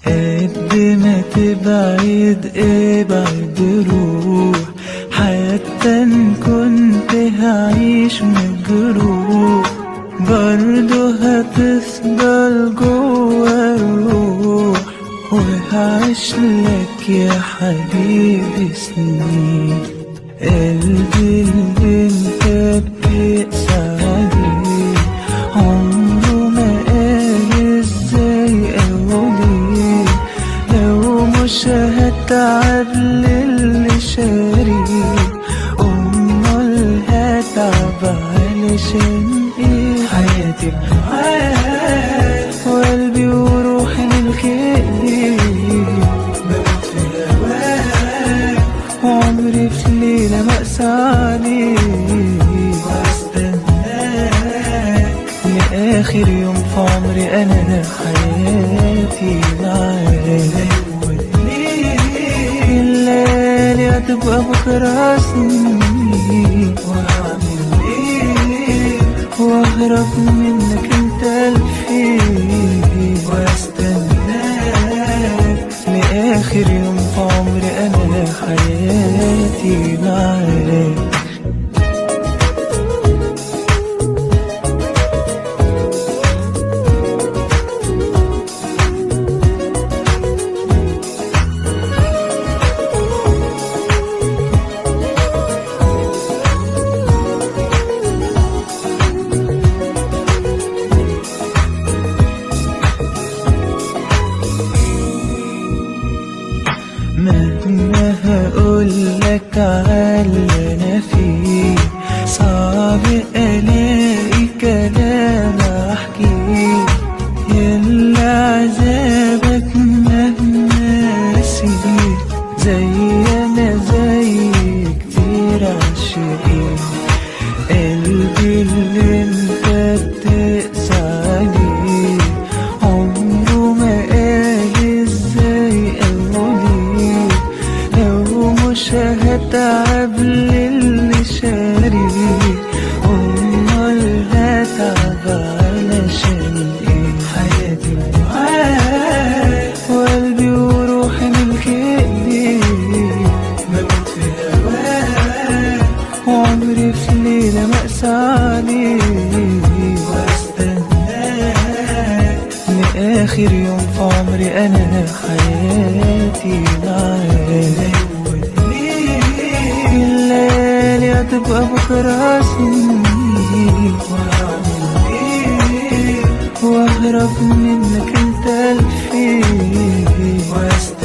قد ما تبعد ابعد روح حتى ان كنت هعيش مجروح برضه هتفضل جوا الروح وهعيش لك يا حبيبي سنين قلبي اللي انت بتقسى عليه عمره ما قال ازاي او ليه لو مش هتعب للي شاريه امال هتعب علشان ايه حياتي معاك وقلبي وروحي ملك ايديك بموت في هواك وعمري في ليلة مأسى عليك واستناك لآخر يوم في عمري أنا حياتي معاك الليالي هتبقى بكرة سنين وهعمل ايه واهرب منك انت الفين واستناك لاخر يوم في عمري انا حياتي معاك مهما هقولك على اللي انا فيه صعب الاقي كلام احكيه يلا عذابك مهما اسير زي انا زي كتير عاشقين قلبي اللي انت بتقسى عليه عمره ما قال ازاي او ليه لو مش هتعب للي شاريه امال هتعب علشان ايه حياتي معاك وقلبي وروحي ملك ايديك بموت في هواك وعمري في ليلة مأسى عليك واستناك لآخر يوم في عمري أنا حياتي معاك الليالي هتبقى بكرة سنين وهعمل ايه واهرب منك انت الفين واستناك